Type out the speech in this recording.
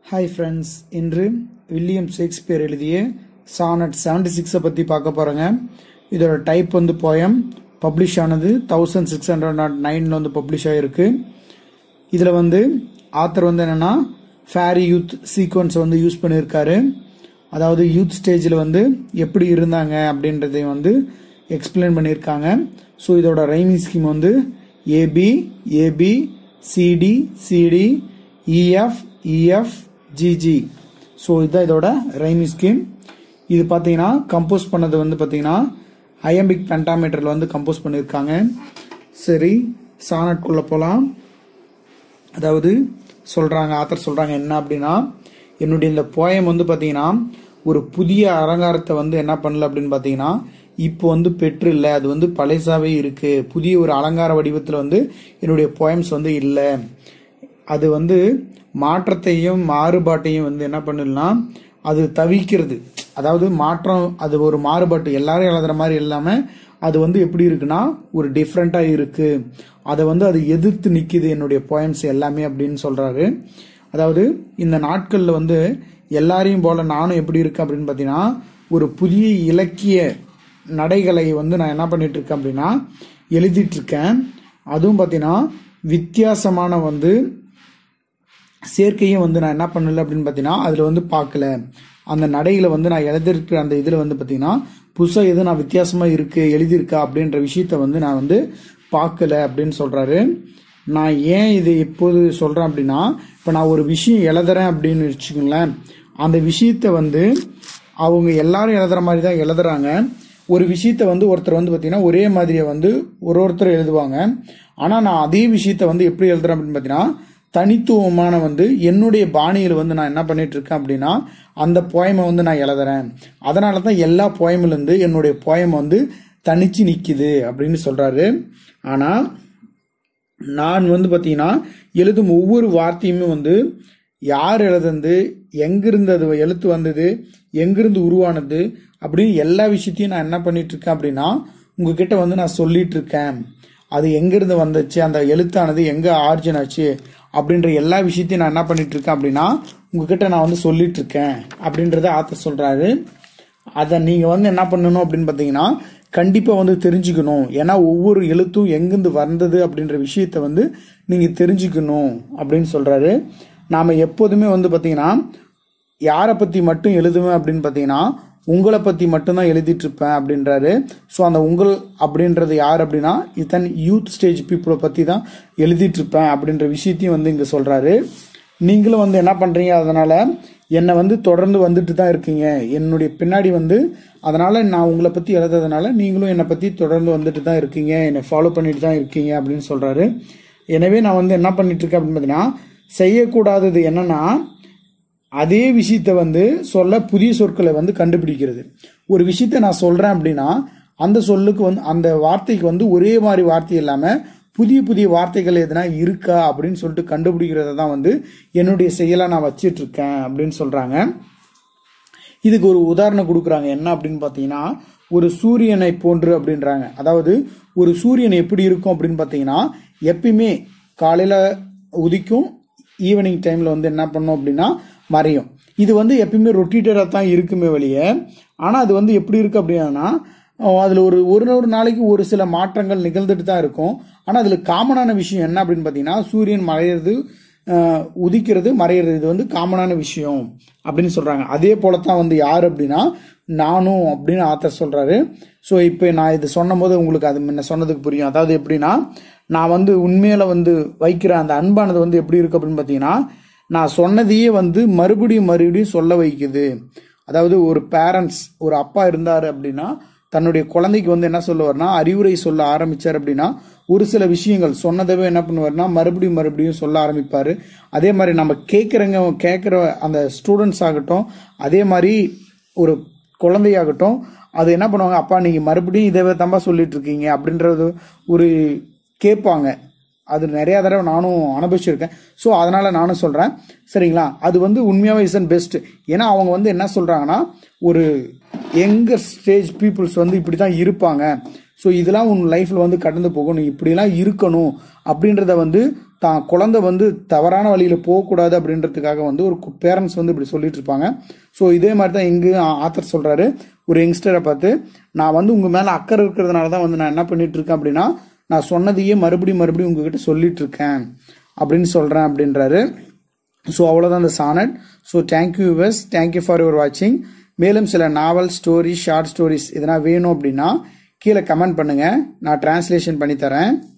hi friends இன்று William Shakespeare எழுதிய sonnet seventy சிக்ஸை பற்றி பார்க்க போகிறோங்க இதோட டைப் வந்து போயம் பப்ளிஷ் ஆனது தௌசண்ட் சிக்ஸ் ஹண்ட்ரட் நாட் நைனில் வந்து பப்ளிஷ் ஆகிருக்கு இதில் வந்து ஆத்தர் வந்து என்னென்னா ஃபேரி யூத் சீக்வன்ஸை வந்து யூஸ் பண்ணியிருக்காரு அதாவது யூத் ஸ்டேஜில் வந்து எப்படி இருந்தாங்க அப்படின்றதையும் வந்து எக்ஸ்பிளைன் பண்ணியிருக்காங்க ஸோ இதோட ரைமிங் ஸ்கீம் வந்து A B A B C D C D E F E F G G so இதுதான் இதோட ரைமிங் ஸ்கீம் இது பார்த்தீங்கன்னா கம்போஸ் பண்ணது வந்து பார்த்தீங்கன்னா அயம்பிக் பென்டாமீட்டரில் வந்து கம்போஸ் பண்ணியிருக்காங்க சரி சானட்குள்ளே போகலாம் அதாவது சொல்கிறாங்க ஆத்தர் சொல்கிறாங்க என்ன அப்படின்னா என்னுடைய இந்த போயம் வந்து பார்த்தீங்கன்னா ஒரு புதிய அலங்காரத்தை வந்து என்ன பண்ணல அப்படின்னு பார்த்தீங்கன்னா இப்போ வந்து பெற்று இல்லை அது வந்து பழசாவே இருக்கு புதிய ஒரு அலங்கார வடிவத்தில் வந்து என்னுடைய போயம்ஸ் வந்து இல்லை அது வந்து மாற்றத்தையும் மாறுபாட்டையும் வந்து என்ன பண்ணலாம் அது தவிக்கிறது அதாவது மாற்றம் அது ஒரு மாறுபாட்டு எல்லாரும் எழுதுற மாதிரி இல்லாமல் அது வந்து எப்படி இருக்குன்னா ஒரு டிஃப்ரெண்ட்டாக இருக்கு அதை வந்து அது எதிர்த்து நிற்கிது என்னுடைய போயம்ஸ் எல்லாமே அப்படின்னு சொல்றாரு அதாவது இந்த நாட்களில் வந்து எல்லாரையும் போல நானும் எப்படி இருக்கேன் அப்படின்னு பார்த்தீங்கன்னா ஒரு புதிய இலக்கிய நடைகளை வந்து நான் என்ன பண்ணிட்டு இருக்கேன் அப்படின்னா எழுதிட்டு இருக்கேன் அதுவும் பார்த்தீங்கன்னா வித்தியாசமான வந்து சேர்க்கையும் வந்து நான் என்ன பண்ணல அப்படின்னு பார்த்தீங்கன்னா அதில் வந்து பார்க்கல அந்த நடையில் வந்து நான் எழுதிருக்கிற அந்த இதில் வந்து பார்த்தீங்கன்னா புதுசாக எதுவும் நான் வித்தியாசமாக இருக்கு எழுதியிருக்கா அப்படின்ற விஷயத்த வந்து நான் வந்து பார்க்கல அப்படின்னு சொல்கிறாரு நான் ஏன் இது எப்போது சொல்கிறேன் அப்படின்னா இப்போ நான் ஒரு விஷயம் எழுதுறேன் அப்படின்னு வச்சுக்கோங்களேன் அந்த விஷயத்த வந்து அவங்க எல்லாரும் எழுதுற மாதிரி தான் எழுதுறாங்க ஒரு விஷயத்த வந்து ஒருத்தர் வந்து பார்த்தீங்கன்னா ஒரே மாதிரியை வந்து ஒரு ஒருத்தர் எழுதுவாங்க ஆனால் நான் அதே விஷயத்த வந்து எப்படி எழுதுறேன் அப்படின்னு பார்த்தீங்கன்னா தனித்துவமான வந்து என்னுடைய பாணியில் வந்து நான் என்ன பண்ணிட்டு இருக்கேன் அப்படின்னா அந்த போயமை வந்து நான் எழுதுறேன் அதனால தான் எல்லா போயமிலேருந்து என்னுடைய போயம் வந்து தனிச்சு நிற்கிது அப்படின்னு சொல்றாரு ஆனால் நான் வந்து பார்த்தீங்கன்னா எழுதும் ஒவ்வொரு வார்த்தையுமே வந்து யார் எழுதுந்து எங்கிருந்து அது எழுத்து வந்தது எங்கிருந்து உருவானது அப்படின்னு எல்லா விஷயத்தையும் நான் என்ன பண்ணிட்டு இருக்கேன் அப்படின்னா உங்ககிட்ட வந்து நான் சொல்லிட்டு இருக்கேன் அது எங்கிருந்து வந்துச்சு அந்த எழுத்தானது எங்க ஆர்ஜின் ஆச்சு அப்படின்ற எல்லா விஷயத்தையும் நான் என்ன பண்ணிட்டு இருக்கேன் அப்படின்னா உங்ககிட்ட நான் வந்து சொல்லிட்டு இருக்கேன் அப்படின்றத ஆத்தர் சொல்றாரு அதை நீங்க வந்து என்ன பண்ணணும் அப்படின்னு பார்த்தீங்கன்னா கண்டிப்பா வந்து தெரிஞ்சுக்கணும் ஏன்னா ஒவ்வொரு எழுத்தும் எங்கிருந்து வந்தது அப்படின்ற விஷயத்த வந்து நீங்க தெரிஞ்சுக்கணும் அப்படின்னு சொல்றாரு நாம எப்போதுமே வந்து பார்த்தீங்கன்னா யாரை பத்தி மட்டும் எழுதுவேன் அப்படின்னு பார்த்தீங்கன்னா உங்களை பத்தி மட்டும்தான் எழுதிட்டு இருப்பேன் அப்படின்றாரு ஸோ அந்த உங்கள் அப்படின்றது யார் அப்படின்னா இத்தன் யூத் ஸ்டேஜ் பீப்புளை பத்தி தான் எழுதிட்டு இருப்பேன் அப்படின்ற விஷயத்தையும் வந்து இங்க சொல்றாரு நீங்களும் வந்து என்ன பண்றீங்க அதனால என்னை வந்து தொடர்ந்து வந்துட்டு தான் இருக்கீங்க என்னுடைய பின்னாடி வந்து அதனால நான் உங்களை பத்தி எழுதுறதுனால நீங்களும் என்னை பத்தி தொடர்ந்து வந்துட்டு தான் இருக்கீங்க என்னை ஃபாலோ பண்ணிட்டு தான் இருக்கீங்க அப்படின்னு சொல்றாரு எனவே நான் வந்து என்ன பண்ணிட்டு இருக்கேன் அப்படின்னு பார்த்தீங்கன்னா செய்யக்கூடாதது என்னன்னா அதே விஷயத்த வந்து சொல்ல புதிய சொற்களை வந்து கண்டுபிடிக்கிறது ஒரு விஷயத்த நான் சொல்றேன் அப்படின்னா அந்த சொல்லுக்கு வந்து அந்த வார்த்தைக்கு வந்து ஒரே மாதிரி வார்த்தை இல்லாம புதிய புதிய வார்த்தைகள் எதுனா இருக்கா அப்படின்னு சொல்லிட்டு கண்டுபிடிக்கிறத தான் வந்து என்னுடைய செயலா நான் வச்சிட்டு இருக்கேன் அப்படின்னு சொல்றாங்க இதுக்கு ஒரு உதாரணம் கொடுக்குறாங்க என்ன அப்படின்னு பார்த்தீங்கன்னா ஒரு சூரியனை போன்று அப்படின்றாங்க அதாவது ஒரு சூரியன் எப்படி இருக்கும் அப்படின்னு பார்த்தீங்கன்னா எப்பயுமே காலையில உதிக்கும் ஈவினிங் டைம்ல வந்து என்ன பண்ணும் அப்படின்னா மறையும் இது வந்து எப்பயுமே ரொட்டேட்டடாக தான் இருக்குமே வெளியே ஆனால் அது வந்து எப்படி இருக்கு அப்படின்னா அதில் ஒரு ஒரு ஒரு நாளைக்கு ஒரு சில மாற்றங்கள் நிகழ்ந்துட்டு தான் இருக்கும் ஆனால் அதில் காமனான விஷயம் என்ன அப்படின்னு பார்த்தீங்கன்னா சூரியன் மறையிறது உதிக்கிறது மறையிறது இது வந்து காமனான விஷயம் அப்படின்னு சொல்றாங்க அதே போலத்தான் வந்து யார் அப்படின்னா நானும் அப்படின்னு ஆத்தர் சொல்றாரு ஸோ இப்போ நான் இது சொன்னும் போது உங்களுக்கு அது முன்ன சொன்னதுக்கு புரியும் அதாவது எப்படின்னா நான் வந்து உண்மையில வந்து வைக்கிற அந்த அன்பானது வந்து எப்படி இருக்கு அப்படின்னு பார்த்தீங்கன்னா நான் சொன்னதையே வந்து மறுபடியும் மறுபடியும் சொல்ல வைக்குது அதாவது ஒரு பேரண்ட்ஸ் ஒரு அப்பா இருந்தார் அப்படின்னா தன்னுடைய குழந்தைக்கு வந்து என்ன சொல்லுவார்னா அறிவுரை சொல்ல ஆரம்பிச்சார் அப்படின்னா ஒரு சில விஷயங்கள் சொன்னதவே என்ன பண்ணுவார்னா மறுபடியும் மறுபடியும் சொல்ல ஆரம்பிப்பாரு அதே மாதிரி நம்ம கேட்குறங்க கேட்குற அந்த ஸ்டூடெண்ட்ஸ் ஆகட்டும் அதே மாதிரி ஒரு குழந்தையாகட்டும் அது என்ன பண்ணுவாங்க அப்பா நீங்க மறுபடியும் இதே தம்பா சொல்லிட்டு இருக்கீங்க அப்படின்றது ஒரு கேட்பாங்க அது நிறைய தடவை நானும் அனுபவிச்சிருக்கேன் ஸோ அதனால நானும் சொல்றேன் சரிங்களா அது வந்து உண்மையாவே இஸ் அண்ட் பெஸ்ட் ஏன்னா அவங்க வந்து என்ன சொல்றாங்கன்னா ஒரு யங்கர் ஸ்டேஜ் பீப்புள்ஸ் வந்து இப்படி தான் இருப்பாங்க ஸோ இதெல்லாம் உன் லைஃப்ல வந்து கடந்து போகும் நீ இப்படிலாம் இருக்கணும் அப்படின்றத வந்து தான் குழந்தை வந்து தவறான வழியில் போகக்கூடாது அப்படின்றதுக்காக வந்து ஒரு பேரண்ட்ஸ் வந்து இப்படி சொல்லிட்டு இருப்பாங்க ஸோ இதே மாதிரி தான் இங்கு ஆத்தர் சொல்கிறாரு ஒரு யங்ஸ்டரை பார்த்து நான் வந்து உங்கள் மேலே அக்கறை இருக்கிறதுனால தான் வந்து நான் என்ன பண்ணிட்டு இருக்கேன் அப்படின்னா நான் சொன்னதையே மறுபடியும் மறுபடியும் உங்ககிட்ட சொல்லிட்டு இருக்கேன் அப்படின்னு சொல்கிறேன் அப்படின்றாரு ஸோ அவ்வளோதான் இந்த sonnet so thank you yours thank you for your வாட்சிங் மேலும் சில நாவல் ஸ்டோரி ஷார்ட் ஸ்டோரிஸ் இதெல்லாம் வேணும் அப்படின்னா கீழே கமெண்ட் பண்ணுங்கள் நான் டிரான்ஸ்லேஷன் பண்ணி தரேன்